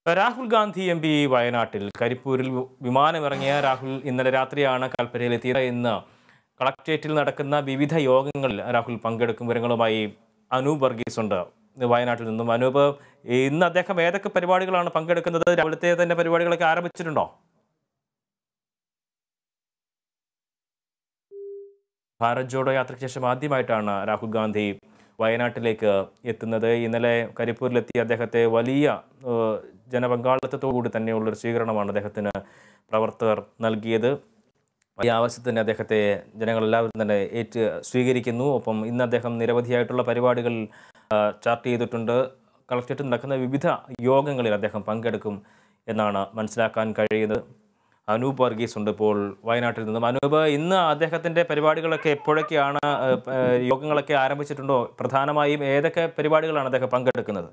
Rahul Gandhi M P വയനാട്ടിൽ കരിപ്പൂരിൽ V- വിമാനമിറങ്ങിയ Rahul ഇന്നലെ രാത്രിയാണ് കൽപ്പറ്റയിലെത്തിയത് ഇന്ന് കളക്ട്രേറ്റിൽ നടക്കുന്ന വിവിധ യോഗങ്ങളിൽ രാഹുൽ പങ്കെടുക്കും വിവരങ്ങളുമായി അനൂപ് വർഗീസ് ഉണ്ട് ഇന്ന് വയനാട്ടിൽ നിന്നും അനൂപ് ഇന്ന് അദ്ദേഹം ഏതൊക്കെ പരിപാടികളാണ് പങ്കെടുക്കുന്നത് രാവിലത്തെ തന്നെ പരിപാടികളൊക്കെ ആരംഭിച്ചിട്ടുണ്ടോ ഭാരത് ജോഡോ യാത്രയ്ക്ക് ശേഷം ആദ്യമായിട്ടാണ് രാഹുൽ ഗാന്ധി വയനാട്ടിലേക്ക് എത്തുന്നത് ഇന്നലെ കരിപ്പൂരിലെത്തിയ അദ്ദേഹത്തെ വലിയ ഏഹ്, ജനപങ്കാളിത്തത്തോടുകൂടി തന്നെയുള്ളൊരു സ്വീകരണമാണ് അദ്ദേഹത്തിന് പ്രവർത്തകർ നൽകിയത് വലിയ ആവശ്യത്തിന് അദ്ദേഹത്തെ ജനങ്ങളെല്ലാവരും തന്നെ ഏറ്റ് സ്വീകരിക്കുന്നു ഒപ്പം ഇന്ന് അദ്ദേഹം നിരവധിയായിട്ടുള്ള പരിപാടികൾ ആ, ചാർട്ട് ചെയ്തിട്ടുണ്ട് കളക്ടറേറ്റിൽ നടക്കുന്ന വിവിധ യോഗങ്ങളിൽ അദ്ദേഹം പങ്കെടുക്കും എന്നാണ് മനസ്സിലാക്കാൻ കഴിയുന്നത് അനൂപ് വർഗീസ് ഉണ്ട് ഇപ്പോൾ വയനാട്ടിൽ നിന്നും അനൂപ് ഇന്ന് അദ്ദേഹത്തിന്റെ പരിപാടികളൊക്കെ എപ്പോഴൊക്കെയാണ് ആ, പ- യോഗങ്ങളൊക്കെ ആരംഭിച്ചിട്ടുണ്ടോ പ്രധാനമായും ഏതൊക്കെ പരിപാടികളാണ് അദ്ദേഹം പങ്കെടുക്കുന്നത്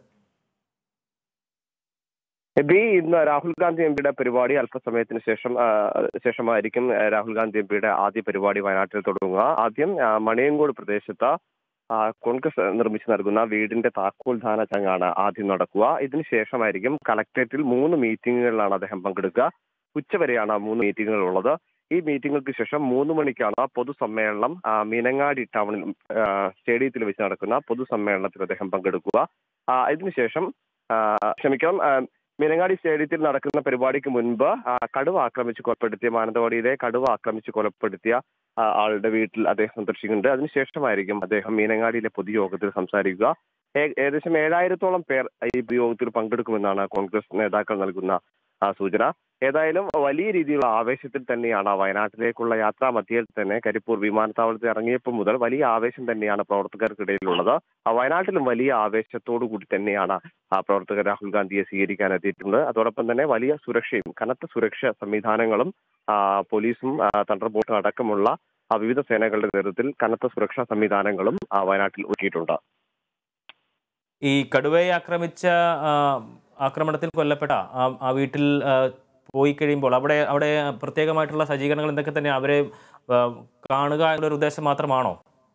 ബി ഇന്ന് രാഹുൽ ഗാന്ധി എം പിയുടെ പരിപാടി അല്പസമയത്തിന് ശേഷം ആ, ശേഷമായിരിക്കും ആ, രാഹുൽ ഗാന്ധി എം പിയുടെ ആദ്യ പരിപാടി വയനാട്ടിൽ തുടങ്ങുക ആദ്യം ആ, മണിയങ്കോട് പ്രദേശത്ത് ആ, കോൺഗ്രസ് നിർമ്മിച്ചു നൽകുന്ന വീടിന്റെ താക്കോൽദാന ചടങ്ങാണ് ആദ്യം നടക്കുക ഇതിനുശേഷമായിരിക്കും കളക്ടറേറ്റിൽ മൂന്ന് മീറ്റിങ്ങുകളിലാണ് അദ്ദേഹം പങ്കെടുക്കുക ഉച്ചവരെയാണ് ആ മൂന്ന് മീറ്റിങ്ങുകൾ ഉള്ളത് ഈ മീറ്റിംഗുകൾക്ക് ശേഷം മൂന്ന് മണിക്കാണ് പൊതുസമ്മേളനം ആ, മീനങ്ങാടി ടൗണിൽ ആ, സ്റ്റേഡിയത്തിൽ വെച്ച് നടക്കുന്ന പൊതുസമ്മേളനത്തിൽ അദ്ദേഹം പങ്കെടുക്കുക ആ, ഇതിനുശേഷം ആ, ക്ഷമിക്കണം ആ, മീനങ്ങാടി സ്റ്റേഡിയത്തിൽ നടക്കുന്ന പരിപാടിക്ക് മുൻപ് ആ, കടുവ ആക്രമിച്ച് കൊലപ്പെടുത്തിയ മാനന്തവാടിയിലെ കടുവ ആക്രമിച്ച് കൊലപ്പെടുത്തിയ ആ, ആളുടെ വീട്ടിൽ അദ്ദേഹം സന്ദർശിക്കുന്നുണ്ട് അതിനുശേഷമായിരിക്കും അദ്ദേഹം മീനങ്ങാടിയിലെ പൊതുയോഗത്തിൽ സംസാരിക്കുക ഏ- ഏകദേശം ഏഴായിരത്തോളം പേർ ഈ യോഗത്തിൽ പങ്കെടുക്കുമെന്നാണ് കോൺഗ്രസ് നേതാക്കൾ നൽകുന്ന ആ, സൂചന ഏതായാലും വലിയ രീതിയിലുള്ള ആവേശത്തിൽ തന്നെയാണ് വയനാട്ടിലേക്കുള്ള യാത്രാ മധ്യയിൽ തന്നെ കരിപ്പൂർ വിമാനത്താവളത്തിൽ ഇറങ്ങിയപ്പോൾ മുതൽ വലിയ ആവേശം തന്നെയാണ് പ്രവർത്തകർക്കിടയിലുള്ളത് ആ, വയനാട്ടിലും വലിയ ആവേശത്തോടു കൂടി തന്നെയാണ് ആ പ്രവർത്തകർ രാഹുൽ ഗാന്ധിയെ സ്വീകരിക്കാൻ എത്തിയിട്ടുണ്ട് അതോടൊപ്പം തന്നെ വലിയ സുരക്ഷയും കനത്ത സുരക്ഷാ സംവിധാനങ്ങളും ആ, പോലീസും ആ, തണ്ടർബോൾട്ടും അടക്കമുള്ള ആ, വിവിധ സേനകളുടെ നേതൃത്വത്തിൽ കനത്ത സുരക്ഷാ സംവിധാനങ്ങളും ആ, വയനാട്ടിൽ ഒരുക്കിയിട്ടുണ്ട് ഈ കടുവയെ ആക്രമിച്ച ആ, ആക്രമണത്തിൽ കൊല്ലപ്പെട്ട ആ ആ വീട്ടിൽ ആ, പോയി കഴിയുമ്പോൾ അവിടെ അവിടെ പ്രത്യേകമായിട്ടുള്ള സജ്ജീകരണങ്ങൾ എന്തൊക്കെ തന്നെ അവരെ ആ, കാണുക എന്നൊരു ഉദ്ദേശം മാത്രമാണോ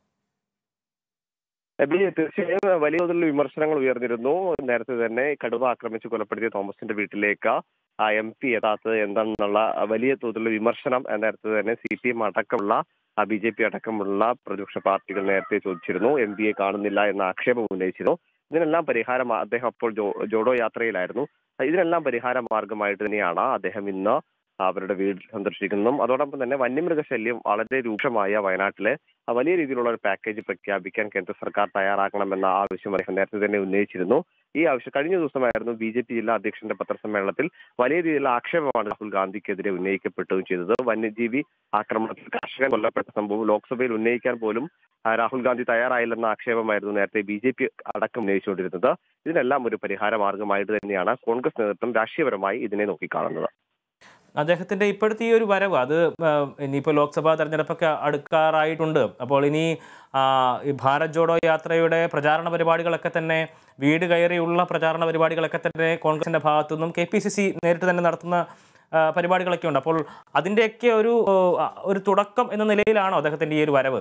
എബി തീർച്ചയായും വലിയ തോതിലുള്ള വിമർശനങ്ങൾ ഉയർന്നിരുന്നു നേരത്തെ തന്നെ കടുവ ആക്രമിച്ച് കൊലപ്പെടുത്തിയ തോമസിന്റെ വീട്ടിലേക്ക് ആ എം പി എത്താത്തത് എന്താണെന്നുള്ള വലിയ തോതിലുള്ള വിമർശനം നേരത്തെ തന്നെ സി പി എം അടക്കമുള്ള ബി ജെ പി അടക്കമുള്ള പ്രതിപക്ഷ പാർട്ടികൾ നേരത്തെ ചോദിച്ചിരുന്നു എം പിയെ കാണുന്നില്ല എന്ന ആക്ഷേപം ഉന്നയിച്ചിരുന്നു ഇതിനെല്ലാം പരിഹാരം അദ്ദേഹം അപ്പോൾ ജോ ജോഡോ യാത്രയിലായിരുന്നു ഇതിനെല്ലാം പരിഹാര മാർഗമായിട്ട് തന്നെയാണ് അദ്ദേഹം ഇന്ന് അവരുടെ വീട് സന്ദർശിക്കുന്നതും അതോടൊപ്പം തന്നെ വന്യമൃഗശല്യം വളരെ രൂക്ഷമായ വയനാട്ടിലെ ആ വലിയ രീതിയിലുള്ള ഒരു പാക്കേജ് പ്രഖ്യാപിക്കാൻ കേന്ദ്ര സർക്കാർ തയ്യാറാക്കണമെന്ന ആവശ്യം അദ്ദേഹം നേരത്തെ തന്നെ ഉന്നയിച്ചിരുന്നു ഈ ആവശ്യം കഴിഞ്ഞ ദിവസമായിരുന്നു ബി ജെ പി ജില്ലാ അധ്യക്ഷന്റെ പത്രസമ്മേളനത്തിൽ വലിയ രീതിയിലുള്ള ആക്ഷേപമാണ് രാഹുൽ ഗാന്ധിക്കെതിരെ ഉന്നയിക്കപ്പെട്ടതും ചെയ്തത് വന്യജീവി ആക്രമണത്തിൽ കർഷകൻ കൊല്ലപ്പെട്ട സംഭവം ലോക്സഭയിൽ ഉന്നയിക്കാൻ പോലും ആ, രാഹുൽ ഗാന്ധി തയ്യാറായില്ലെന്ന ആക്ഷേപമായിരുന്നു നേരത്തെ ബി ജെ പി അടക്കം ഉന്നയിച്ചുകൊണ്ടിരുന്നത് ഇതിനെല്ലാം ഒരു പരിഹാര മാർഗമായിട്ട് തന്നെയാണ് കോൺഗ്രസ് നേതൃത്വം രാഷ്ട്രീയപരമായി ഇതിനെ നോക്കിക്കാണുന്നത് അദ്ദേഹത്തിന്റെ ഇപ്പോഴത്തെ ഈ ഒരു വരവ് അത് ആ, ഇനിയിപ്പോൾ ലോക്സഭാ തെരഞ്ഞെടുപ്പൊക്കെ അടുക്കാറായിട്ടുണ്ട് അപ്പോൾ ഇനി ആ, ഈ ഭാരത് ജോഡോ യാത്രയുടെ പ്രചാരണ പരിപാടികളൊക്കെ തന്നെ വീട് കയറിയുള്ള പ്രചാരണ പരിപാടികളൊക്കെ തന്നെ കോൺഗ്രസിന്റെ ഭാഗത്തു നിന്നും കെ പി സി സി നേരിട്ട് തന്നെ നടത്തുന്ന ആ, പരിപാടികളൊക്കെ ഉണ്ട് അപ്പോൾ അതിൻ്റെയൊക്കെ ഒരു ആ, ഒരു തുടക്കം എന്ന നിലയിലാണോ അദ്ദേഹത്തിന്റെ ഈ ഒരു വരവ്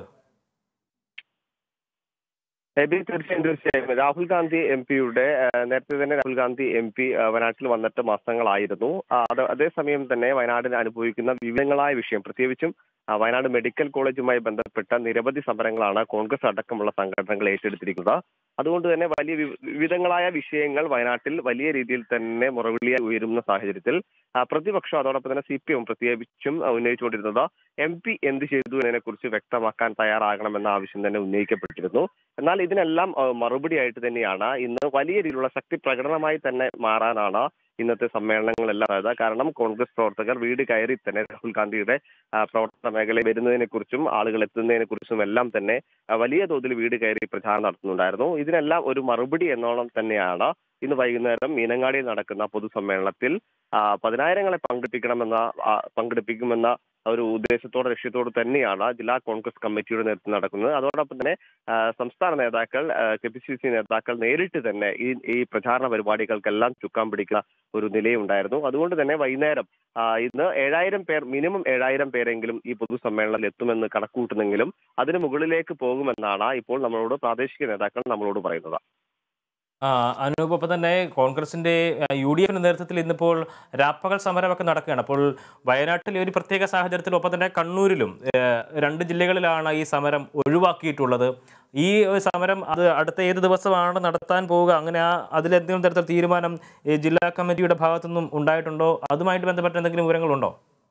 എബി തീർച്ചയായും തീർച്ചയായും രാഹുൽ ഗാന്ധി എം പിയുടെ നേരത്തെ തന്നെ രാഹുൽ ഗാന്ധി എം പി വയനാട്ടിൽ വന്നിട്ട് മാസങ്ങളായിരുന്നു ആ, അത് അതേസമയം തന്നെ വയനാടിന് അനുഭവിക്കുന്ന വിവിധങ്ങളായ വിഷയം പ്രത്യേകിച്ചും ആ, വയനാട് മെഡിക്കൽ കോളേജുമായി ബന്ധപ്പെട്ട നിരവധി സമരങ്ങളാണ് കോൺഗ്രസ് അടക്കമുള്ള സംഘടനകൾ ഏറ്റെടുത്തിരിക്കുന്നത് അതുകൊണ്ട് തന്നെ വലിയ വിവ- വിവിധങ്ങളായ വിഷയങ്ങൾ വയനാട്ടിൽ വലിയ രീതിയിൽ തന്നെ മുറവിളിയായി ഉയരുന്ന സാഹചര്യത്തിൽ ആ, പ്രതിപക്ഷം അതോടൊപ്പം തന്നെ സി പി എം പ്രത്യേകിച്ചും ആ, ഉന്നയിച്ചുകൊണ്ടിരുന്നത് എം പി എന്ത് ചെയ്തു എന്നതിനെ കുറിച്ച് വ്യക്തമാക്കാൻ തയ്യാറാകണമെന്ന ആവശ്യം തന്നെ ഉന്നയിക്കപ്പെട്ടിരുന്നു എന്നാൽ ഇതിനെല്ലാം ആ, മറുപടിയായിട്ട് തന്നെയാണ് ഇന്ന് വലിയ രീതിയിലുള്ള ശക്തി പ്രകടനമായി തന്നെ മാറാനാണ് ഇന്നത്തെ സമ്മേളനങ്ങളെല്ലാം അതായത് കാരണം കോൺഗ്രസ് പ്രവർത്തകർ വീട് കയറി തന്നെ രാഹുൽ ഗാന്ധിയുടെ ആ, പ്രവർത്തന മേഖലയിൽ വരുന്നതിനെ കുറിച്ചും ആളുകൾ എത്തുന്നതിനെ കുറിച്ചും എല്ലാം തന്നെ ആ, വലിയ തോതിൽ വീട് കയറി പ്രചാരണം നടത്തുന്നുണ്ടായിരുന്നു ഇതിനെല്ലാം ഒരു മറുപടി എന്നോണം തന്നെയാണ് ഇന്ന് വൈകുന്നേരം മീനങ്ങാടിയിൽ നടക്കുന്ന പൊതുസമ്മേളനത്തിൽ ആ, പതിനായിരങ്ങളെ പങ്കെടുപ്പിക്കണമെന്ന ആ, പങ്കെടുപ്പിക്കുമെന്ന ഒരു ഉദ്ദേശത്തോടെ ലക്ഷ്യത്തോടെ തന്നെയാണ് ജില്ലാ കോൺഗ്രസ് കമ്മിറ്റിയുടെ നേതൃത്വം നടക്കുന്നത് അതോടൊപ്പം തന്നെ ആ, സംസ്ഥാന നേതാക്കൾ കെ പി സി സി നേതാക്കൾ നേരിട്ട് തന്നെ ഈ ഈ പ്രചാരണ പരിപാടികൾക്കെല്ലാം ചുക്കാൻ പിടിക്കുന്ന ഒരു നിലയുണ്ടായിരുന്നു അതുകൊണ്ട് തന്നെ വൈകുന്നേരം ആ, ഇന്ന് ഏഴായിരം പേർ മിനിമം ഏഴായിരം പേരെങ്കിലും ഈ പൊതുസമ്മേളനത്തിൽ എത്തുമെന്ന് കണക്കൂട്ടുന്നെങ്കിലും അതിന് മുകളിലേക്ക് പോകുമെന്നാണ് ഇപ്പോൾ നമ്മളോട് പ്രാദേശിക നേതാക്കൾ നമ്മളോട് പറയുന്നത് ആ, അനൂപ് ഒപ്പം തന്നെ കോൺഗ്രസിന്റെ ആ, യു ഡി എഫിന്റെ നേതൃത്വത്തിൽ ഇന്നിപ്പോൾ രാപ്പകൽ സമരമൊക്കെ നടക്കുകയാണ് അപ്പോൾ വയനാട്ടിലെ ഒരു പ്രത്യേക സാഹചര്യത്തിൽ ഒപ്പം തന്നെ കണ്ണൂരിലും ഏ, രണ്ട് ജില്ലകളിലാണ് ഈ സമരം ഒഴിവാക്കിയിട്ടുള്ളത് ഈ ഒരു സമരം അത് അടുത്ത ഏത് ദിവസമാണ് നടത്താൻ പോവുക അങ്ങനെ ആ അതിലെന്തെങ്കിലും തരത്തിൽ തീരുമാനം ഈ ജില്ലാ കമ്മിറ്റിയുടെ ഭാഗത്തുനിന്നും ഉണ്ടായിട്ടുണ്ടോ അതുമായിട്ട് ബന്ധപ്പെട്ട എന്തെങ്കിലും വിവരങ്ങളുണ്ടോ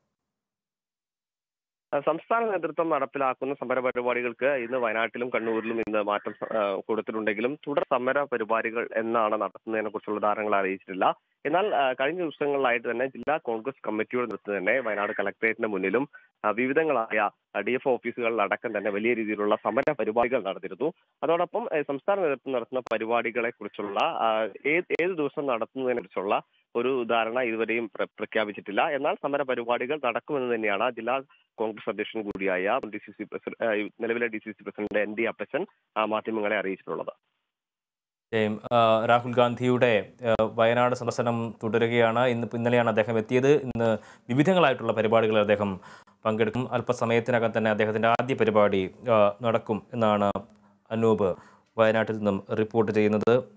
ആ, സംസ്ഥാന നേതൃത്വം നടപ്പിലാക്കുന്ന സമര പരിപാടികൾക്ക് ഇന്ന് വയനാട്ടിലും കണ്ണൂരിലും ഇന്ന് മാറ്റം സ- ആ, കൊടുത്തിട്ടുണ്ടെങ്കിലും തുടർ സമര പരിപാടികൾ എന്നാണ് നടത്തുന്നതിനെ കുറിച്ചുള്ള ധാരണകൾ അറിയിച്ചിട്ടില്ല എന്നാൽ ആ, കഴിഞ്ഞ ദിവസങ്ങളിലായിട്ട് തന്നെ ജില്ലാ കോൺഗ്രസ് കമ്മിറ്റിയുടെ നേതൃത്വത്തിൽ തന്നെ വയനാട് കളക്ടറേറ്റിന് മുന്നിലും ആ, വിവിധങ്ങളായ ഡി എഫ് ഓഫീസുകളിലടക്കം തന്നെ വലിയ രീതിയിലുള്ള സമര പരിപാടികൾ നടത്തിയിരുന്നു അതോടൊപ്പം ഏ, സംസ്ഥാന നേതൃത്വം നടത്തുന്ന പരിപാടികളെ കുറിച്ചുള്ള ഏത് ഏത് ദിവസം നടത്തുന്നതിനെ കുറിച്ചുള്ള ഒരു ധാരണ ഇതുവരെയും പ്ര- പ്രഖ്യാപിച്ചിട്ടില്ല എന്നാൽ സമര പരിപാടികൾ നടക്കുമെന്ന് തന്നെയാണ് ജില്ലാ കോൺഗ്രസ് അധ്യക്ഷൻ കൂടിയായ ഡി സി സി നിലവിലെ D C C president N D Appachan ആ, മാധ്യമങ്ങളെ അറിയിച്ചിട്ടുള്ളത് ജയം, ആ, രാഹുൽ ഗാന്ധിയുടെ ആ, വയനാട് സന്ദർശനം തുടരുകയാണ് ഇന്ന് ഇന്നലെയാണ് അദ്ദേഹം എത്തിയത് ഇന്ന് വിവിധങ്ങളായിട്ടുള്ള പരിപാടികളിൽ അദ്ദേഹം പങ്കെടുക്കും അല്പസമയത്തിനകം തന്നെ അദ്ദേഹത്തിൻ്റെ ആദ്യ പരിപാടി ആ, നടക്കും എന്നാണ് അനൂപ് വയനാട്ടിൽ നിന്നും റിപ്പോർട്ട് ചെയ്യുന്നത്